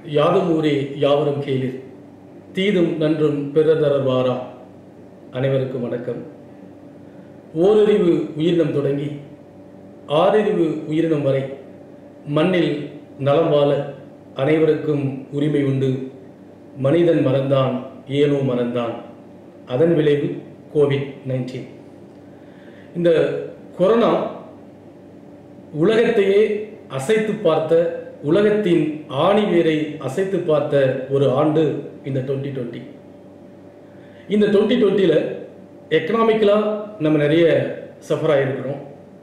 யாதும் ஊரே யாவரும் கேளிர் தீதும் நன்றும் பிறதரர் வாரா அனைவருக்கும் வணக்கம் ஓரறிவு உயிரினம் தொடங்கி ஆறறிவு உயிரினம் வரை மண்ணில் நலம் வாழ அனைவருக்கும் உரிமை உண்டு மனிதன் மறந்தான் ஏனோ மறந்தான் அதன் விளைவு கோவிட் நைன்டீன் இந்த கொரோனா உலகத்தையே அசைத்து பார்த்த உலகத்தின் ஆணிவேரை அசைத்து பார்த்த ஒரு ஆண்டு இந்த டுவெண்ட்டி டுவெண்ட்டி இந்த டுவெண்ட்டி டுவெண்ட்டியில் எக்கனாமிக்கலாக நம்ம நிறைய சஃபர் ஆகிருக்கிறோம்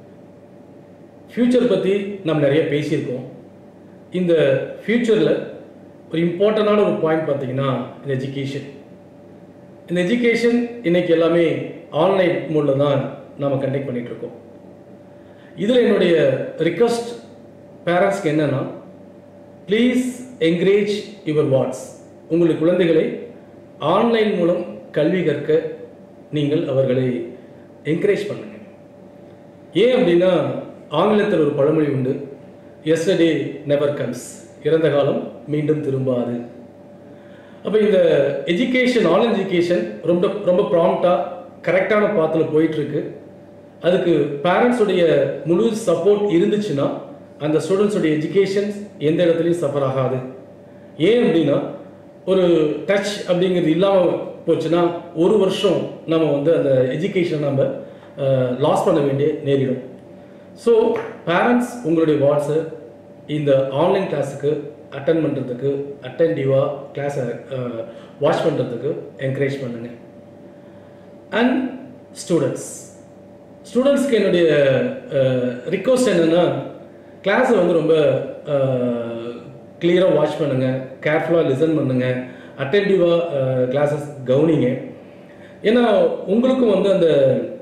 ஃப்யூச்சர் பற்றி நம்ம நிறைய பேசியிருக்கோம் இந்த ஃப்யூச்சரில் ஒரு இம்பார்ட்டண்டான ஒரு பாயிண்ட் பார்த்தீங்கன்னா இந்த எஜுகேஷன் இந்த எஜுகேஷன் இன்னைக்கு எல்லாமே ஆன்லைன் மோடில் தான் நாம் கண்டக்ட் பண்ணிட்டு இருக்கோம் இதில் என்னுடைய ரிக்வஸ்ட் பேரண்ட்ஸ்க்கு என்னன்னா ப்ளீஸ் என்கரேஜ் யுவர் வாட்ஸ் உங்கள் குழந்தைகளை ஆன்லைன் மூலம் கல்வி கற்க நீங்கள் அவர்களை என்கரேஜ் பண்ணுங்க ஏன் அப்படின்னா ஆங்கிலத்தில் ஒரு பழமொழி உண்டு எஸ்டர்டே நெவர் கம்ஸ் இறந்த காலம் மீண்டும் திரும்பாது அப்போ இந்த எஜுகேஷன் ஆன்லைன் எஜுகேஷன் ரொம்ப ரொம்ப ப்ராம்ப்டாக கரெக்டான பாத்தில் போயிட்டுருக்கு அதுக்கு பேரண்ட்ஸுடைய முழு சப்போர்ட் இருந்துச்சுன்னா அந்த ஸ்டூடெண்ட்ஸுடைய எஜுகேஷன் எந்த இடத்துலையும் சஃபர் ஆகாது ஏன் அப்படின்னா ஒரு டச் அப்படிங்கிறது இல்லாமல் போச்சுன்னா ஒரு வருஷம் நம்ம வந்து அந்த எஜுகேஷனை நம்ம லாஸ் பண்ண வேண்டிய நேரிடும் ஸோ பேரண்ட்ஸ் உங்களுடைய வாட்ஸை இந்த ஆன்லைன் கிளாஸுக்கு அட்டன் பண்ணுறதுக்கு அட்டன்டிவாக கிளாஸை வாட்ச் பண்ணுறதுக்கு என்கரேஜ் பண்ணுங்கள் அண்ட் ஸ்டூடெண்ட்ஸ் ஸ்டூடெண்ட்ஸ்க்கு என்னுடைய ரிக்வஸ்ட் என்னென்னா கிளாஸை வந்து ரொம்ப கிளியராக வாட்ச் பண்ணுங்கள் கேர்ஃபுல்லாக லிசன் பண்ணுங்கள் அட்டென்டிவாக கிளாஸஸ் கவனிங்க ஏன்னா உங்களுக்கும் வந்து அந்த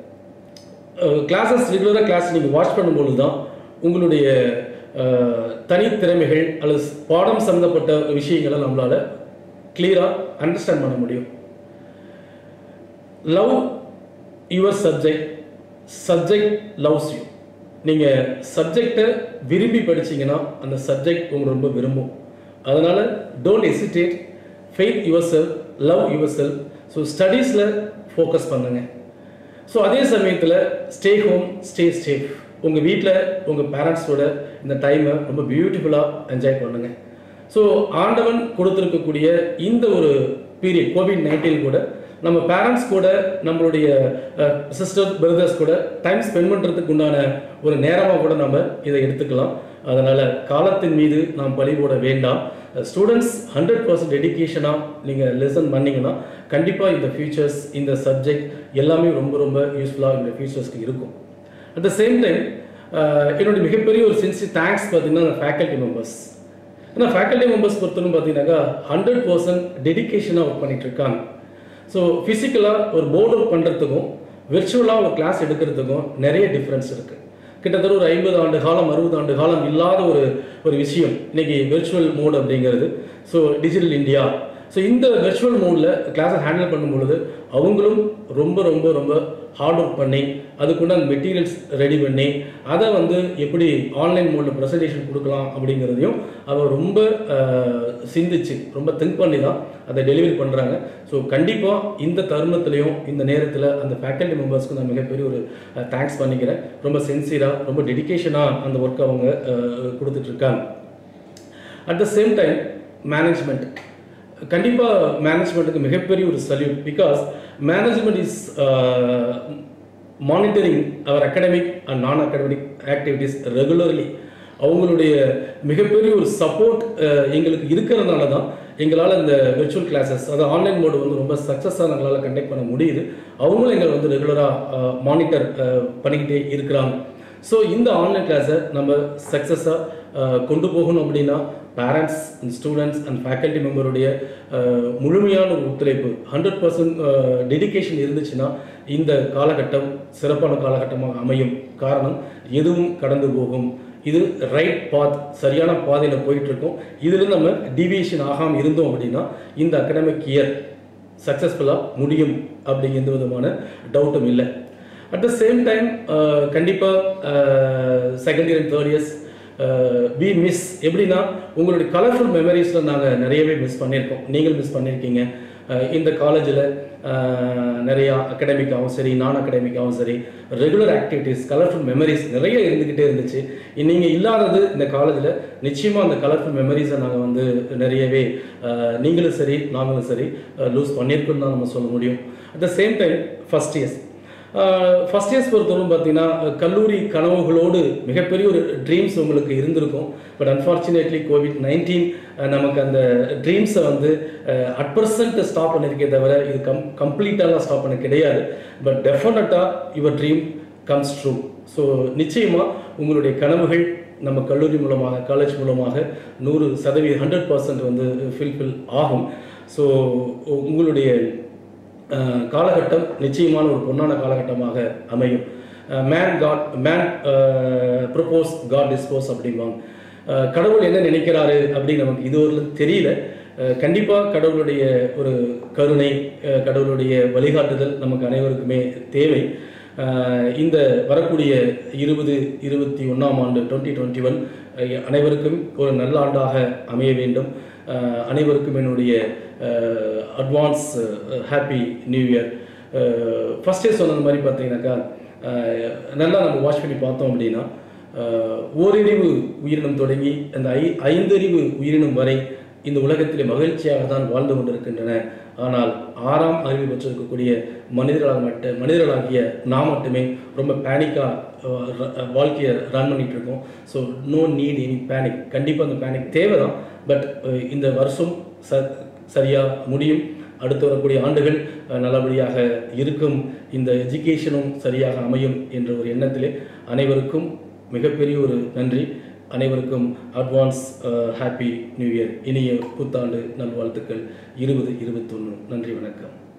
கிளாஸஸ் ரெகுலராக கிளாஸ் நீங்கள் வாட்ச் பண்ணும்பொழுது தான் உங்களுடைய தனித்திறமைகள் அல்லது பாடம் சம்மந்தப்பட்ட விஷயங்களை நம்மளால் கிளியராக அண்டர்ஸ்டாண்ட் பண்ண முடியும் love your subject subject loves you நீங்கள் சப்ஜெக்டை விரும்பி படிச்சீங்கன்னா அந்த சப்ஜெக்ட் உங்களுக்கு ரொம்ப விரும்பும் அதனால் don't hesitate faith your self love your self so ஸ்டடீஸில் ஃபோக்கஸ் பண்ணுங்க ஸோ அதே சமயத்தில் ஸ்டே ஹோம் ஸ்டே சேஃப் உங்கள் வீட்டில் உங்கள் பேரண்ட்ஸோட இந்த டைமை ரொம்ப பியூட்டிஃபுல்லாக என்ஜாய் பண்ணுங்கள் ஸோ ஆண்டவன் கொடுத்துருக்கக்கூடிய இந்த ஒரு பீரியட் கோவிட் நைன்டீன் கூட நம்ம பேரண்ட்ஸ் கூட நம்மளுடைய சிஸ்டர் பிரதர்ஸ் கூட டைம் ஸ்பெண்ட் பண்ணுறதுக்கு உண்டான ஒரு நேரமாக கூட நம்ம இதை எடுத்துக்கலாம் அதனால் காலத்தின் மீது நாம் பழி போட வேண்டாம் ஸ்டூடெண்ட்ஸ் ஹண்ட்ரட் பர்சன்ட் டெடிக்கேஷனாக நீங்கள் லெசன் பண்ணிங்கன்னா கண்டிப்பாக இந்த ஃபியூச்சர்ஸ் இந்த சப்ஜெக்ட் எல்லாமே ரொம்ப ரொம்ப யூஸ்ஃபுல்லாக இந்த ஃபியூச்சர்ஸ்க்கு இருக்கும் அட் த சேம் டைம் என்னுடைய மிகப்பெரிய ஒரு சின்சி தேங்க்ஸ் பார்த்தீங்கன்னா ஃபேக்கல்ட்டி மெம்பர்ஸ் ஏன்னா ஃபேக்கல்ட்டி மெம்பர்ஸ் பொறுத்தவரை பார்த்தீங்கன்னாக்கா ஹண்ட்ரட் பர்சன்ட் டெடிக்கேஷனாக ஒர்க் பண்ணிட்டு இருக்காங்க ஸோ ஃபிசிக்கலாக ஒரு போர்டு ஒர்க் பண்ணுறதுக்கும் விர்ச்சுவலாக ஒரு கிளாஸ் எடுக்கிறதுக்கும் நிறைய டிஃப்ரென்ஸ் இருக்குது கிட்டத்தட்ட ஒரு ஐம்பது ஆண்டு காலம் அறுபது ஆண்டு காலம் இல்லாத ஒரு ஒரு விஷயம் இன்னைக்கு விர்ச்சுவல் மோட் அப்படிங்கிறது ஸோ டிஜிட்டல் இந்தியா ஸோ இந்த விர்ச்சுவல் மோடில் கிளாஸை ஹேண்டில் பண்ணும் பொழுது அவங்களும் ரொம்ப ரொம்ப ரொம்ப ஹார்ட் ஒர்க் பண்ணி அதுக்குண்டான மெட்டீரியல்ஸ் ரெடி பண்ணி அதை வந்து எப்படி ஆன்லைன் மோடில் ப்ரெசன்டேஷன் கொடுக்கலாம் அப்படிங்கிறதையும் அவர் ரொம்ப சிந்திச்சு ரொம்ப திங்க் பண்ணி தான் அதை டெலிவரி பண்ணுறாங்க ஸோ கண்டிப்பாக இந்த தருணத்துலையும் இந்த நேரத்தில் அந்த ஃபேக்கல்ட்டி மெம்பர்ஸ்க்கு நான் மிகப்பெரிய ஒரு தேங்க்ஸ் பண்ணிக்கிறேன் ரொம்ப சின்சியராக ரொம்ப டெடிக்கேஷனாக அந்த ஒர்க் அவங்க கொடுத்துட்ருக்காங்க at the same time management கண்டிப்பாக மேனேஜ்மெண்ட்டுக்கு மிகப்பெரிய ஒரு salute because management is monitoring our academic and non academic activities regularly அவங்களுடைய மிகப்பெரிய ஒரு சப்போர்ட் எங்களுக்கு இருக்கிறதுனால தான் எங்களால் இந்த விர்ச்சுவல் கிளாஸஸ் அதாவது ஆன்லைன் மோடு வந்து ரொம்ப சக்ஸஸாக எங்களால் கண்டக்ட் பண்ண முடியுது அவங்களும் எங்களை வந்து ரெகுலராக மானிட்டர் பண்ணிக்கிட்டே இருக்கிறாங்க ஸோ இந்த ஆன்லைன் கிளாஸை நம்ம சக்ஸஸாக கொண்டு போகணும் அப்படின்னா parents and students and faculty மெம்பருடைய முழுமையான ஒரு ஒத்துழைப்பு ஹண்ட்ரட் பர்சன்ட் டெடிக்கேஷன் இருந்துச்சுன்னா இந்த காலகட்டம் சிறப்பான காலகட்டமாக அமையும் காரணம் எதுவும் கடந்து போகும் இது ரைட் பாத் சரியான பாதையில் போயிட்டு இருக்கோம் இதுலேருந்து நம்ம டிவியேஷன் ஆகாமல் இருந்தோம் அப்படின்னா இந்த அகடமிக் இயர் சக்ஸஸ்ஃபுல்லாக முடியும் அப்படிங்கிற எந்த விதமான டவுட்டும் இல்லை அட் த சேம் டைம் கண்டிப்பாக second year and third years we miss எப்படின்னா உங்களுடைய கலர்ஃபுல் மெமரிஸில் நாங்கள் நிறையவே மிஸ் பண்ணியிருக்கோம் நீங்கள் மிஸ் பண்ணியிருக்கீங்க அஹ் இந்த காலேஜில் நிறையா அகடமிக்காகவும் சரி நான் அகடமிக்காகவும் சரி ரெகுலர் ஆக்டிவிட்டீஸ் கலர்ஃபுல் மெமரிஸ் நிறைய இருந்துக்கிட்டே இருந்துச்சு நீங்கள் இல்லாதது இந்த காலேஜில் நிச்சயமாக அந்த கலர்ஃபுல் மெமரிஸை நாங்கள் வந்து நிறையவே அஹ், நீங்களும் சரி நாங்களும் சரி லூஸ் பண்ணியிருக்கோன்னு தான் நம்ம சொல்ல முடியும் at the same time first years first years பொறுத்தவரைக்கும் பார்த்தீங்கன்னா கல்லூரி கனவுகளோடு மிகப்பெரிய ஒரு ட்ரீம்ஸ் உங்களுக்கு இருந்திருக்கும் பட் அன்ஃபார்ச்சுனேட்லி கோவிட் நைன்டீன் நமக்கு அந்த ட்ரீம்ஸை வந்து அட் பர்சன்ட் ஸ்டாப் பண்ணியிருக்கே தவிர இது கம் கம்ப்ளீட்டாலாம் ஸ்டாப் பண்ண கிடையாது பட் டெஃபினட்டாக your dream comes true so நிச்சயமாக உங்களுடைய கனவுகள் நம்ம கல்லூரி மூலமாக காலேஜ் மூலமாக நூறு சதவீதம் ஹண்ட்ரட் பர்சன்ட் வந்து ஃபில்ஃபில் ஆகும் ஸோ உங்களுடைய அஹ், காலகட்டம் நிச்சயமான ஒரு பொன்னான காலகட்டமாக அமையும் man God man propose God dispose அப்படிம்பாங்க அஹ், கடவுள் என்ன நினைக்கிறாரு அப்படின்னு நமக்கு இதுவரையிலும் தெரியல கண்டிப்பாக கடவுளுடைய ஒரு கருணை அஹ், கடவுளுடைய வழிகாட்டுதல் நமக்கு அனைவருக்குமே தேவை அஹ், இந்த வரக்கூடிய இருபது இருபத்தி ஒன்றாம் ஆண்டு டுவெண்ட்டி டுவெண்ட்டி ஒன் அனைவருக்கும் ஒரு நல்ல ஆண்டாக அமைய வேண்டும் அஹ், அனைவருக்கும் என்னுடைய அட்வான்ஸ் ஹாப்பி நியூ இயர் ஃபஸ்ட்டே சொன்னது மாதிரி பார்த்தீங்கன்னாக்கா அஹ், நல்லா நம்ம வாட்ச் பண்ணி பார்த்தோம் அப்படின்னா அஹ், ஓரிழிவு உயிரினம் தொடங்கி அந்த ஐ ஐந்தறிவு உயிரினம் வரை இந்த உலகத்திலே மகிழ்ச்சியாக தான் வாழ்ந்து கொண்டிருக்கின்றன ஆனால் ஆறாம் அறிவு பெற்றிருக்கக்கூடிய மனிதர்களாக மட்டும் மனிதர்களாகிய நாம் மட்டுமே ரொம்ப பேனிக்காக வாழ்க்கையை ரன் பண்ணிட்டு இருக்கோம் so no need any panic கண்டிப்பாக அந்த பேனிக் தேவை தான் பட் இந்த வருஷம் ச சரியாக முடியும் அடுத்து வரக்கூடிய ஆண்டுகள் அஹ், நல்லபடியாக இருக்கும் இந்த எஜுகேஷனும் சரியாக அமையும் என்ற ஒரு எண்ணத்திலே அனைவருக்கும் மிகப்பெரிய ஒரு நன்றி அனைவருக்கும் அட்வான்ஸ் ஹாப்பி நியூ இயர் இனிய புத்தாண்டு நல்வாழ்த்துக்கள் இருபது இருபத்தொன்று நன்றி வணக்கம்